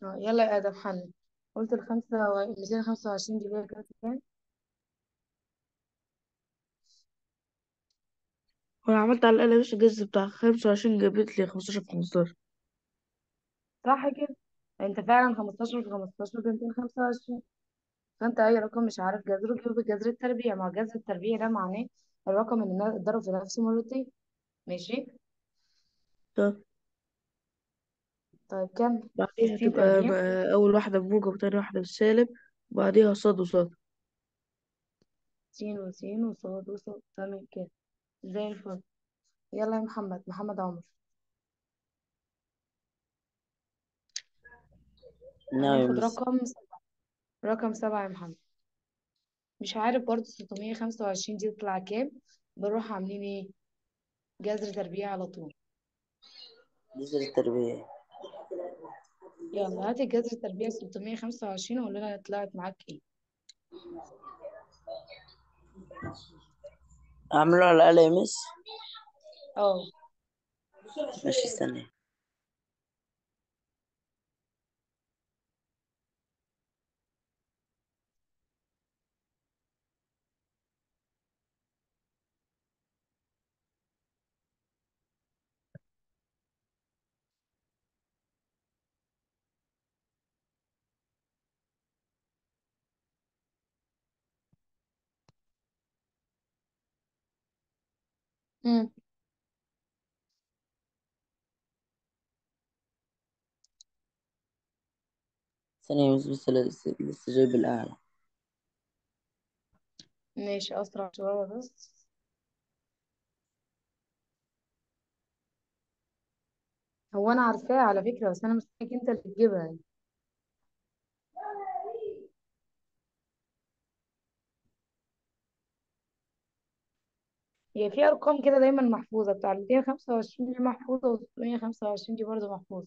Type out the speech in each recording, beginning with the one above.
اه يلا يا آدم حل قلت الخمسة و... ميتين خمسة وعشرين دي بقى كانت كام وانا عملت على الآلة مش الجذر بتاع خمسة وعشرين جابت لي خمستاشر في خمستاشر صح كده انت فعلا خمستاشر في خمستاشر بميتين خمسة وعشرين فانت اي رقم مش عارف جذره جيبه بجذر التربيع مع جذر التربيع ده معناه الرقم اللي اتضرب في نفسه مرتين ماشي طب طيب كم بعديها ستين تبقى تربيع م- أول واحدة بموجب وتاني واحدة بالسالب وبعديها صاد وصاد سين وسين وصاد وصاد تمام كده زي الفل يلا يا محمد محمد عمر نعم يا هناخد مس رقم سبعة رقم سبعة يا محمد مش عارف برضه ستمية خمسة وعشرين دي تطلع كام بنروح عاملين ايه جذر تربيع على طول جزء التربية يلا هات الجذر التربيع 625 وقول لنا طلعت معاك ايه أعمله على الآلة يا مس اه ماشي استنى امم ثانية يا مس بس لسه لسه جايب الأعلى ماشي اسرع شويه بس هو انا عارفاه على فكره بس انا مستنيك انت اللي تجيبها يعني. هي في ارقام كده دايما محفوظه بتاع 225 دي محفوظه و 625 دي برضه محفوظه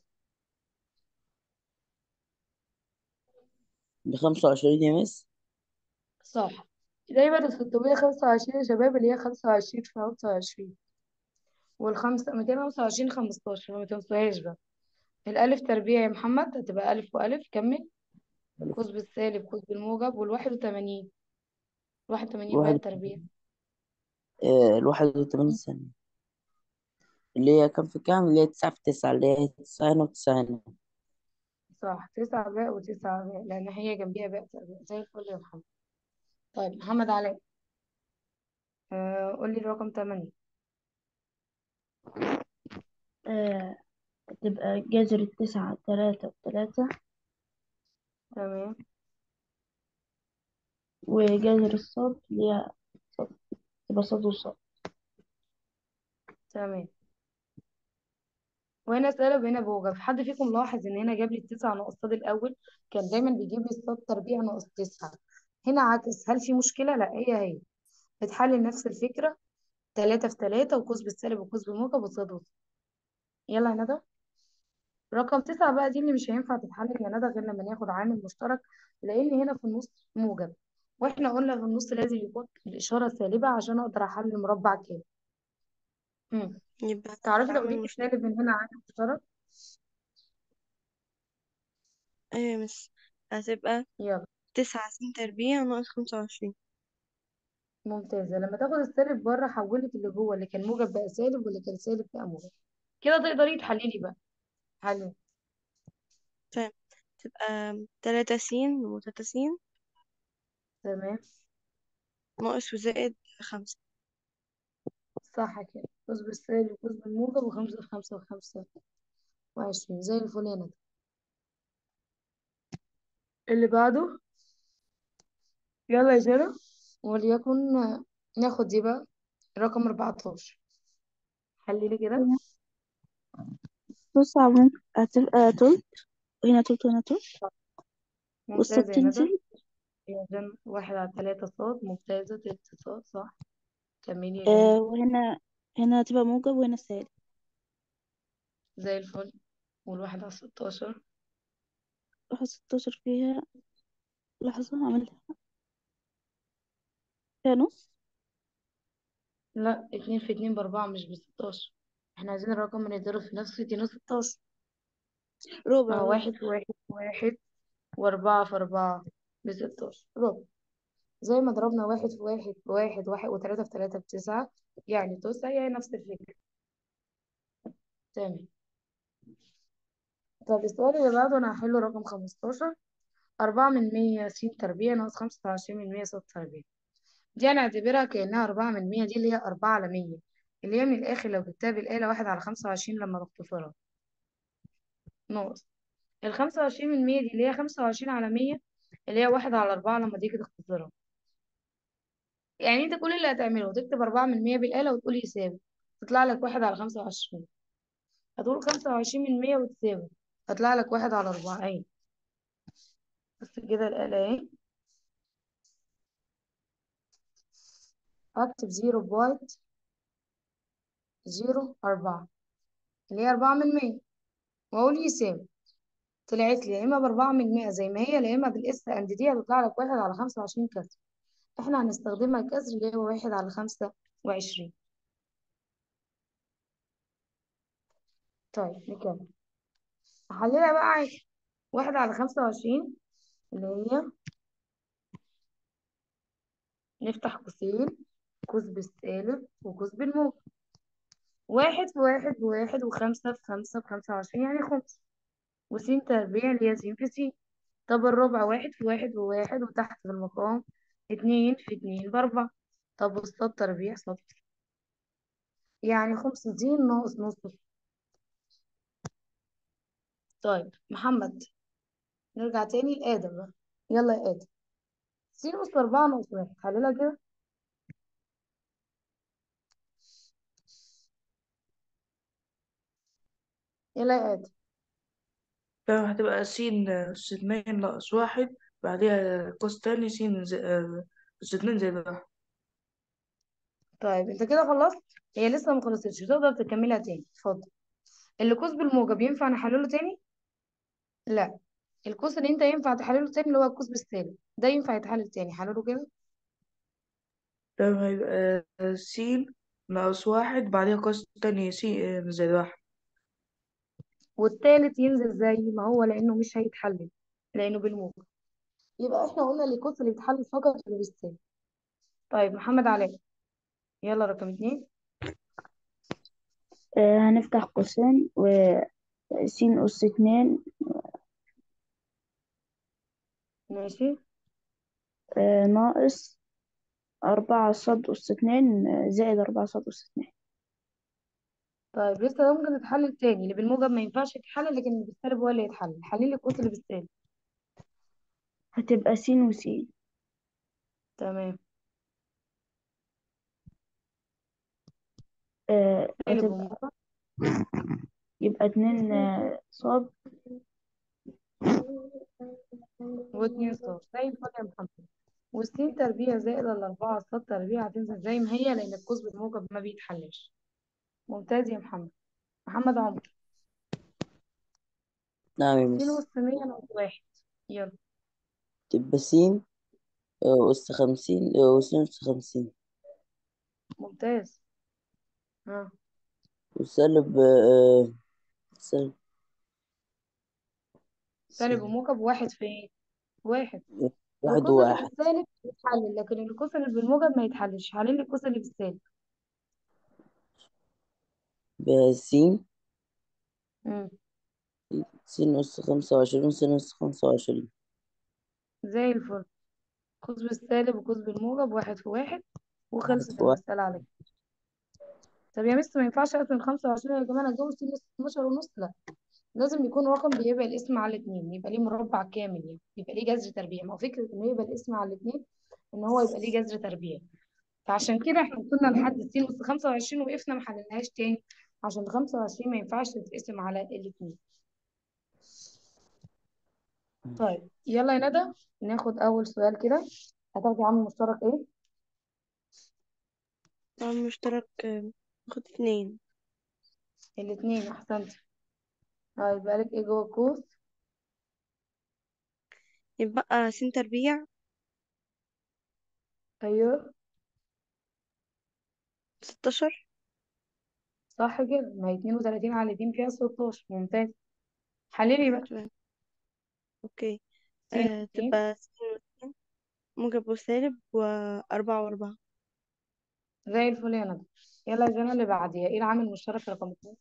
بخمسة وعشرين يا مس صح دايما ال 625 يا شباب اللي هي 25 في 25 والخمسة 225 15 ما تنسوهاش بقى الألف تربيع يا محمد هتبقى ألف وألف كمل قوس بالسالب قوس بالموجب والواحد وتمانين واحد وتمانين بقى واحد تربيع آه الواحد وثمانين ثانية اللي هي كم في كام اللي هي تسعة في تسعة اللي هي تسعة هنا وتسعة هنا صح تسعة باء وتسعة باء لأن هي جنبيها باء تربيع زي الفل يا محمد طيب محمد علاء آه قول لي الرقم تمانية آه تبقى جذر التسعة تلاتة وتلاتة تمام وجذر الصاد اللي هي صاد تبقى صاد وصاد تمام وهنا سالب وهنا بوجب حد فيكم لاحظ ان هنا جاب لي التسعة ناقص صاد الأول كان دايما بيجيب لي الصاد تربيع ناقص تسعة هنا عكس هل في مشكلة؟ لا هي هي بتحلل نفس الفكرة تلاتة في تلاتة وقوس بالسالب وقوس بالموجب وصاد وصاد يلا يا ندى رقم تسعة بقى دي اللي مش هينفع تتحلل يا ندى غير لما ناخد عامل مشترك لأن هنا في النص موجب واحنا قلنا في النص لازم يكون الإشارة سالبة عشان أقدر أحلل مربع كامل مم. يبقى تعرفي لو عامل جبت مشترك سالب من هنا عامل مشترك أيوة مس هتبقى يلا تسعة س تربيع ناقص خمسة وعشرين ممتازة لما تاخد السالب بره حولت اللي جوه اللي كان موجب بقى سالب واللي كان سالب بقى موجب كده تقدري تحللي بقى حلو فاهم تبقى تلاتة س وتلاتة س تمام ناقص وزائد خمسة صح كده قوس بالسالب وقوس بالموجب وخمسة في خمسة وخمسة وعشرين زي الفل يا ندى اللي بعده يلا يا جرى وليكن ناخد دي بقى رقم 14 حللي كده تسعة ممكن هتبقى تلت وهنا تلت وهنا تلت والصاد ممتازة يا ندى تنزل يا جن واحد على ثلاثة صاد ممتازة تلت صاد صح كملي يا آه جن وهنا هنا هتبقى موجب وهنا سالب زي الفل والواحد على 16 واحد ستاشر فيها لحظة عملها فيها نص لا اتنين في اتنين بأربعة مش بستاشر احنا عايزين الرقم اللي يتضرب في نفسه يدينا 16 ربع اه ربع واحد في واحد في واحد وأربعة في أربعة بستاشر ربع زي ما ضربنا واحد في واحد في واحد واحد وتلاتة في تلاتة بتسعة يعني تسعة هي نفس الفكرة تمام طب السؤال اللي بعده أنا هحله رقم خمستاشر أربعة من مية س تربيع ناقص خمسة وعشرين من مية س تربيع دي هنعتبرها كأنها أربعة من مية دي اللي هي أربعة على مية اللي هي من الآخر لو جبتها بالآلة واحد على خمسة وعشرين لما نختصرها ناقص الخمسة وعشرين من مية دي اللي هي خمسة وعشرين على مية اللي هي واحد على أربعة لما تيجي تختصرها يعني انت كل اللي هتعمله تكتب أربعة من مية بالآلة وتقول يساوي تطلع لك واحد على خمسة وعشرين هتقول خمسة وعشرين من مية وتساوي هتطلع لك واحد على أربعة بس كده الآلة اهي هكتب زيرو بوينت زيرو أربعة اللي هي أربعة من مية وأقول يساوي طلعت لي يا إما بأربعة من مية زي ما هي يا إما بالإس أند دي هتطلع لك واحد على خمسة وعشرين كسر احنا هنستخدمها كسر اللي هو واحد على خمسة وعشرين طيب نكمل هحللها بقى عادي واحد على خمسة وعشرين اللي هي نفتح قوسين قوس بالسالب وقوس بالموجب واحد في واحد بواحد وخمسة في خمسة بخمسة وعشرين يعني خمسة وسين تربيع اللي هي سين في سين طب الربع واحد في واحد بواحد وتحت في المقام اتنين في اتنين بأربعة طب والصاد تربيع صاد يعني خمسة سين ناقص نص طيب محمد نرجع تاني لآدم بقى يلا يا آدم سين أس أربعة ناقص واحد حللها كده يلا يا آدم فهتبقى س أس اتنين ناقص واحد بعديها قوس تاني س زي- آه، أس اتنين زائد واحد طيب انت كده خلصت هي لسه ما خلصتش تقدر تكملها تاني اتفضل اللي قوس بالموجب ينفع نحلله تاني لا القوس اللي انت ينفع تحلله تاني اللي هو القوس بالسالب ده ينفع يتحلل تاني حلله كده ده هيبقى س ناقص واحد بعديها قوس تاني س آه، زائد واحد والتالت ينزل زي ما هو لانه مش هيتحلل لانه بالموجب يبقى احنا قلنا اللي القوس اللي بيتحلل فقط اللي بالسالب طيب محمد علاء يلا رقم اتنين آه، هنفتح قوسين وس أس اتنين ماشي آه، ناقص أربعة صاد أس اتنين آه، زائد أربعة صاد أس اتنين طيب لسه ده ممكن تتحلل تاني اللي بالموجب ما ينفعش يتحلل لكن اللي بالسالب هو اللي يتحلل حللي القوس اللي بالسالب هتبقى س وس تمام آه، سالب هتبقى وموجب يبقى اتنين آه، صاد واتنين صفر زي الفل يا محمد والسين تربيع زائد الأربعة صاد تربيع هتنزل زي ما هي لأن القوس بالموجب ما بيتحلش ممتاز يا محمد محمد عمر نعم يا سين مس أس مية ناقص واحد يلا تبقى س آه، أس خمسين آه، وس أس خمسين ممتاز ها وسالب آه، سالب سالب سالب وموجب واحد في ايه؟ واحد واحد القوس اللي وواحد بالسالب يتحلل لكن القوس اللي بالموجب ما يتحلش حلل القوس اللي بالسالب بس مم. س أس خمسة وعشرين وس أس خمسة وعشرين زي الفل قوس بالسالب وقوس بالموجب واحد في واحد واحد وخلصت في واحد المسألة على كده طب يا مس ما ينفعش اقسم 25 يا جماعة انا اتجوز سين 12 ونص لا لازم يكون رقم بيبقى الاسم على الاثنين يبقى ليه مربع كامل يعني يبقى ليه جذر تربيع ما هو فكرة انه يبقى الاسم على الاثنين ان هو يبقى ليه جذر تربيع فعشان كده احنا وصلنا لحد س أس 25 وقفنا ما حللناهاش تاني عشان ال 25 ما ينفعش تتقسم على الاثنين طيب يلا يا ندى ناخد اول سؤال كده هتاخدي عامل مشترك ايه؟ عامل مشترك آه، خد اتنين الاثنين احسنت طيب يبقى لك ايه جوه القوس يبقى س تربيع ايوه ستاشر صح كده ما هي 32 على 2 فيها 16 ممتاز حللي بقى تمام اوكي سين آه وسين تبقى سين وسين موجب وسالب وأربعة وأربعة زي الفل يا ندى يلا يا جنى اللي بعديها ايه العامل المشترك رقم اتنين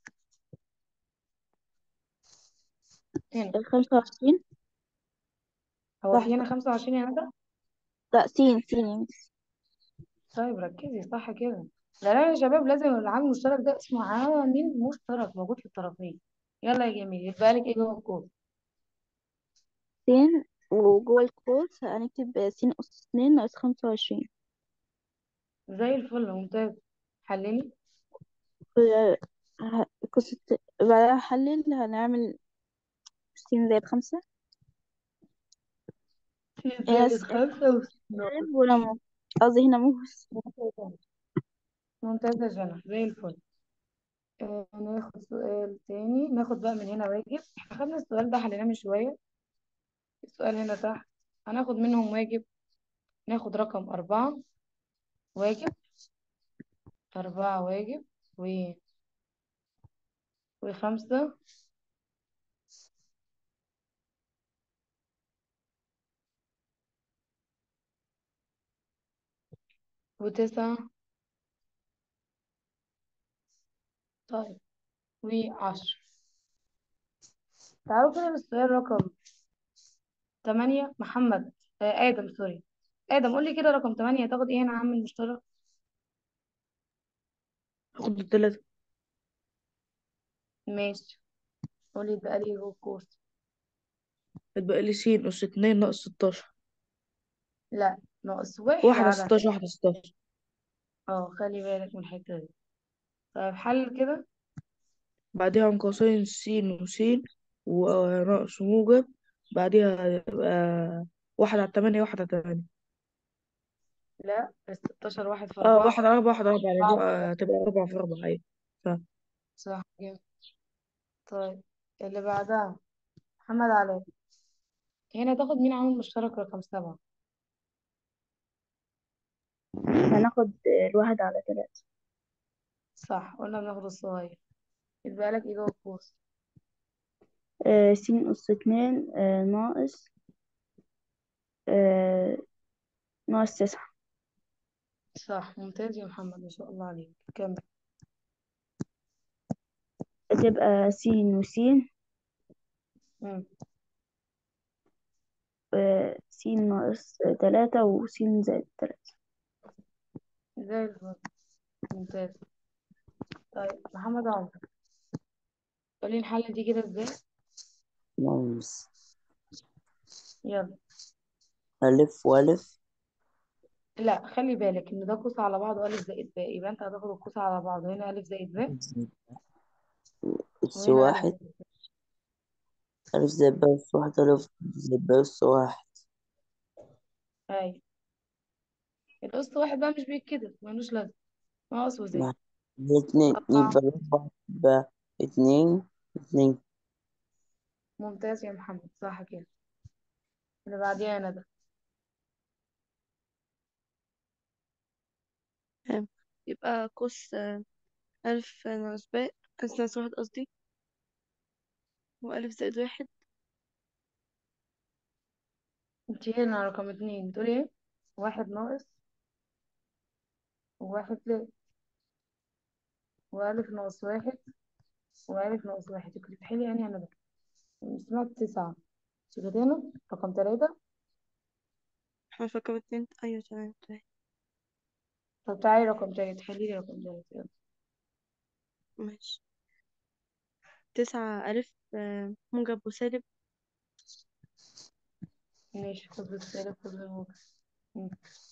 هنا خمسة وعشرين هو صح في هنا صح خمسة وعشرين يا ندى لا سين سين يا مس طيب ركزي صح كده لا لا يا شباب لازم العامل المشترك ده اسمه عامل مشترك موجود في الطرفين يلا يا جميل يبقى لك ايه جوه الكود سين وجوه القوس هنكتب سين أس اتنين ناقص خمسة وعشرين زي الفل ممتاز حللي قوس الت- بعدها حلل هنعمل سين زائد خمسة هنا زائد س- خمسة وستين سالب ولا مو قصدي هنا موس ممتازة ممتازة يا جنى زي الفل آه ناخد سؤال تاني ناخد بقى من هنا واجب احنا خدنا السؤال ده حليناه من شوية السؤال هنا تحت هناخد منهم واجب ناخد رقم أربعة واجب أربعة واجب و... وخمسة وتسعة طيب وعشرة تعالوا كده للسؤال رقم تمانية محمد آه آدم سوري آدم قول لي كده رقم تمانية تاخد ايه هنا عامل مشترك هاخد التلاتة ماشي قولي بقى لي هو الكورس هتبقى لي س أس اتنين ناقص ستاشر لا ناقص واحد واحدة على ستاشر واحدة ستاشر اه خلي بالك من الحتة دي طيب حل كده بعدها عن قوسين س وس وناقص موجب بعدها هيبقى واحد على تمانية واحد على تمانية لا الستاشر واحد في اه أربعة واحد على أربعة واحد على أربعة يعني أربعة هتبقى هتبقى أربعة في أربعة أيوة ف- صح كده طيب اللي بعدها محمد علاء هنا تاخد مين عامل مشترك رقم سبعة هناخد الواحد على تلاتة صح قلنا بناخد الصغير يبقى لك ايه جوه القوس آه، سين أس اتنين آه، ناقص آه، ناقص تسعة صح ممتاز يا محمد ما شاء الله عليك كمل تبقى سين وسين مم. آه، سين ناقص تلاتة وسين زائد تلاتة زي الفل ممتاز طيب محمد عمر قولي الحل دي كده ازاي ممس يلا ألف وألف لا خلي بالك ان ده قوس على بعض والف زائد باء يبقى انت هتاخد القوس على بعض هنا الف زائد باء أس وهنا الف واحد زائد باء ألف زائد ب أس واحد ألف زائد ب أس واحد ايوه القسط واحد بقى مش بيتكتب ملوش لازمه ناقص وزائد مع الاتنين أربعة يبقى الأربعة يبقى اتنين اتنين ممتاز يا محمد صح كده اللي بعديها يا ندى تمام يبقى قوس آه، ألف ناقص باء ألف ناقص واحد قصدي وألف زائد واحد انت هنا رقم اتنين بتقولي ايه واحد ناقص وواحد زائد والف ناقص واحد والف ناقص واحد كنت بتحلي يعني يا ندى سمعت تسعة شوفي هنا رقم تلاتة احنا في رقم اتنين أيوة تمام تمام طب تعالي رقم تلاتة حلي لي رقم تلاتة يلا ماشي تسعة ألف آه، موجب وسالب ماشي خد بالسالب خد بالموجب مم.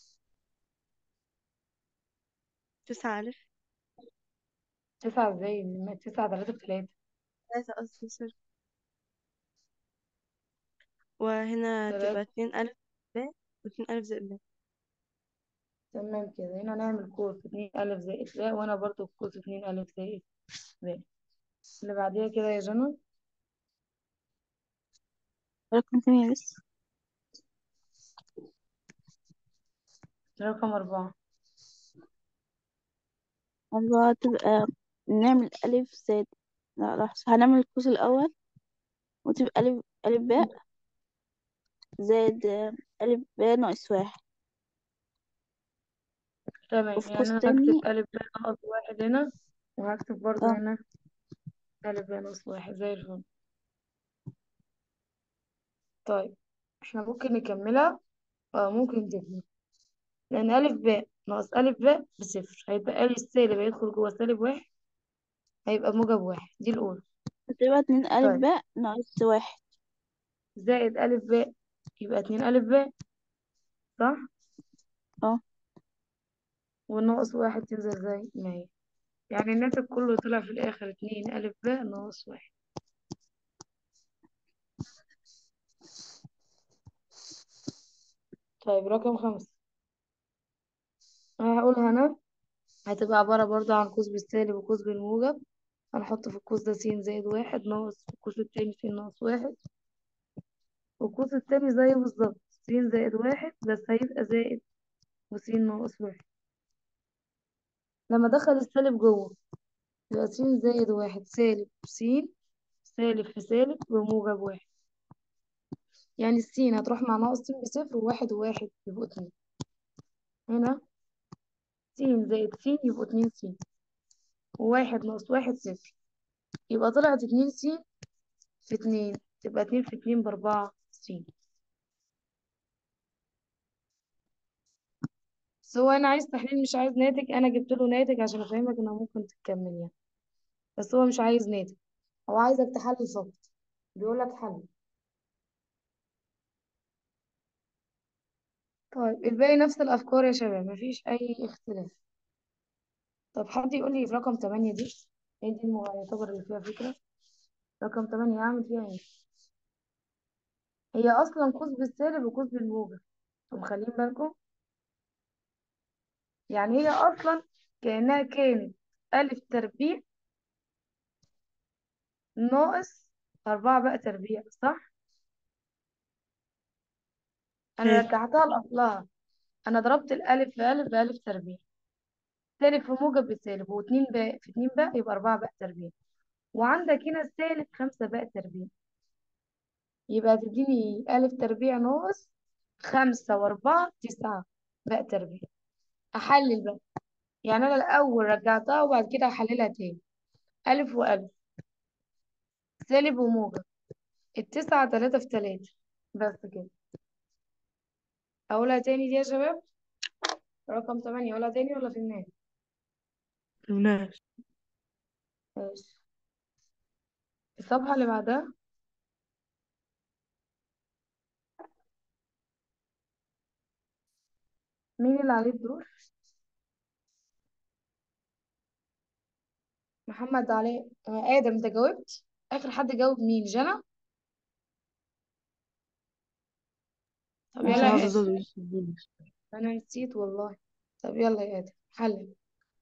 تسعة ألف تسعة ازاي ما تسعة تلاتة بتلاتة ثلاثة قصدي سوري وهنا تبقى تلاتة اتنين ألف باء واتنين ألف زائد باء تمام كده هنا نعمل قوس اتنين ألف زائد باء وأنا برضو قوس اتنين ألف زائد باء اللي بعديها كده يا جنى رقم تاني بس رقم أربعة أربعة تبقى نعمل ألف زائد لا لحظة هنعمل القوس الأول وتبقى ألف ألف باء زائد آه، ألف باء ناقص واحد تمام وفي يعني قوس انا تاني هكتب الف ب ناقص واحد هنا وهكتب برضو اه هنا الف ب ناقص واحد زي الفل طيب احنا ممكن نكملها اه ممكن تكمل لان الف ب ناقص الف ب بصفر هيبقى لي السالب هيدخل جوه سالب واحد هيبقى موجب واحد دي الاولى هتبقى اتنين ألف طيب باء ناقص واحد زائد الف ب يبقى اتنين الف ب صح اه والناقص واحد تنزل زي ما هي يعني الناتج كله طلع في الاخر اتنين الف ب ناقص واحد طيب رقم خمسة انا هقولها انا هتبقى عبارة برضه عن قوس بالسالب وقوس بالموجب هنحط في القوس ده س زائد واحد ناقص في القوس التاني س ناقص واحد والقوس التاني زيه بالظبط س زائد واحد بس هيبقى زائد وس ناقص واحد لما دخل السالب جوه يبقى س زائد واحد سالب س سالب في سالب وموجب واحد يعني السين هتروح مع ناقص س بصفر وواحد وواحد يبقوا اتنين هنا س زائد س يبقوا اتنين س وواحد ناقص واحد صفر يبقى طلعت اتنين س في اتنين تبقى اتنين في اتنين بأربعة س بس هو أنا عايز تحليل مش عايز ناتج أنا جبت له ناتج عشان أفهمك إنها ممكن تكمل يعني بس هو مش عايز ناتج هو عايزك تحلل فقط بيقول لك حل طيب الباقي نفس الأفكار يا شباب مفيش أي اختلاف طب حد يقول لي في رقم تمانية دي هي دي المو- يعتبر اللي فيها فكرة رقم تمانية أعمل فيها إيه هي أصلا قوس بالسالب وقوس بالموجب انتوا مخلين بالكم يعني هي أصلا كأنها كانت ألف تربيع ناقص أربعة بقى تربيع صح أنا حلو رجعتها لأصلها أنا ضربت الألف في ألف بألف تربيع سالب في موجب بسالب واتنين باء في اتنين باء يبقى أربعة باء تربيع وعندك هنا السالب خمسة باء تربيع يبقى تديني ألف تربيع ناقص خمسة وأربعة تسعة باء تربيع أحلل بقى يعني أنا الأول رجعتها وبعد كده أحللها تاني ألف وألف سالب وموجب التسعة تلاتة في تلاتة بس كده أقولها تاني دي يا شباب رقم تمانية أقولها تاني ولا في النهاية الناس ماشي الصفحة اللي بعدها مين اللي عليه الدور محمد علي آه آدم أنت جاوبت آخر حد جاوب مين جنى طب مش يلا يا حافظ آدم أدرس أنا نسيت والله طب يلا يا آدم حلل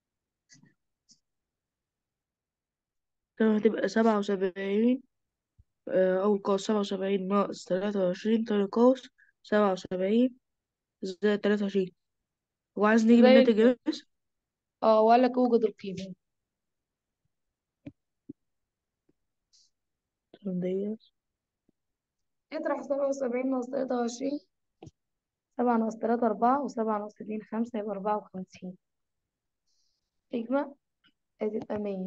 كده هتبقى سبعة وسبعين آه، أول قوس سبعة وسبعين ناقص تلاتة وعشرين تاني قوس سبعة وسبعين زائد تلاتة وعشرين وعايز نجيب زي الناتج الفل بس اه وقال لك اوجد القيمة ديت اطرح سبعة وسبعين ناقص تلاتة وعشرين سبعة ناقص تلاتة أربعة وسبعة ناقص اتنين خمسة يبقى أربعة وخمسين اجمع هتبقى مية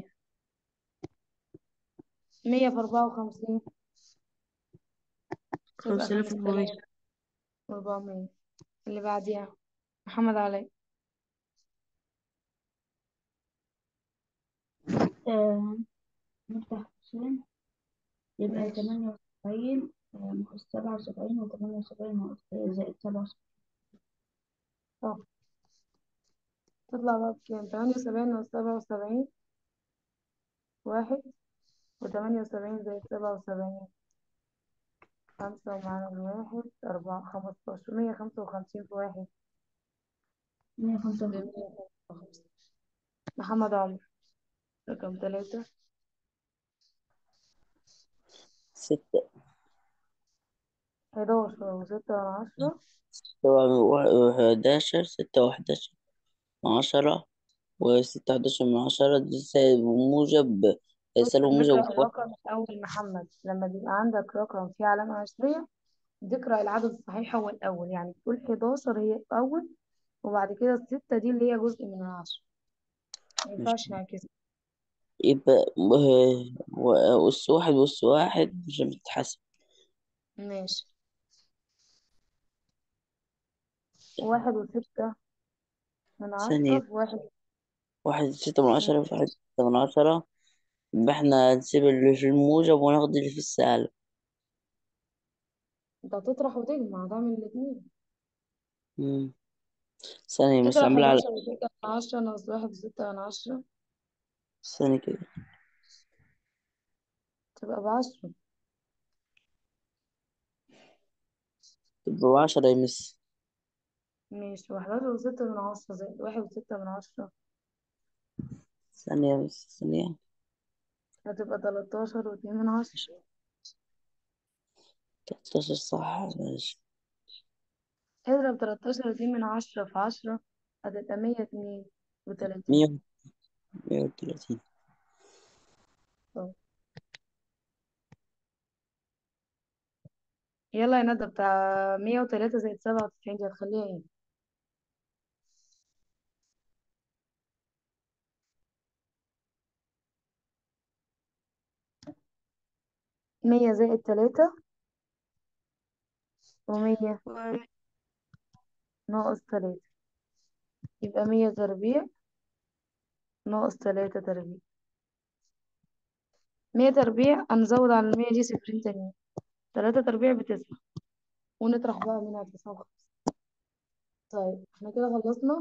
مية في أربعة وخمسين تبقى خمسة آلاف خمسة وأربعمية آلاف وأربعمية اللي بعديها محمد علي آه، نفتح قوسين يبقى ماشي تمانية وسبعين ناقص سبعة وسبعين وتمانية وسبعين ناقص زائد سبعة وسبعين صح تطلع بقى بكام تمانية وسبعين ناقص سبعة وسبعين واحد وتمانية وسبعين زائد سبعة وسبعين خمسة ومعانا الواحد أربعة خمستاشر مية خمسة وخمسين في واحد مية خمسة بمية وخمسين خمسة وخمسين محمد عمر رقم ثلاثة ستة حداشر وستة من عشرة سبعة وحداشر ستة وحداشر من عشرة وستة حداشر من عشرة دي سالب وموجب بص سالب وموجب بنقرأ وواحد الرقم الأول محمد لما بيبقى عندك رقم فيه علامة عشرية بتقرأ العدد الصحيح هو الأول يعني تقول 11 هي الأول وبعد كده الستة دي اللي هي جزء من العشرة ما ينفعش نعكسها يبقى آه، و- أس واحد وأس واحد مش بتتحسب ماشي واحد وستة من عشرة ثانية في واحد واحد ستة من عشرة في واحد ستة من عشرة يبقى احنا نسيب اللي في الموجب وناخد اللي في السالب انت هتطرح وتجمع تعمل الاتنين مم. ثانية مش تطرح عاملة على 11 وستة من عشرة ناقص واحد وستة من عشرة ثانية كده تبقى بعشرة تبقى بعشرة يا مس ماشي وحداشر وستة من عشرة زائد واحد وستة من عشرة ثانية بس ثانية هتبقى تلاتاشر واتنين من عشرة تلاتاشر صح ماشي اضرب تلاتاشر واتنين من عشرة في عشرة هتبقى مية اتنين وتلاتين مية مية وتلاتين طب. يلا يا ندى بتاع مية وتلاتة زائد سبعة وتسعين دي هتخليها ايه؟ مية زائد تلاتة ومية و- ناقص تلاتة يبقى مية تربيع ناقص تلاتة تربيع مية تربيع هنزود على المية دي صفرين تانيين تلاتة تربيع بتسعة ونطرح بقى منها تسعة وخمسة طيب احنا كده خلصنا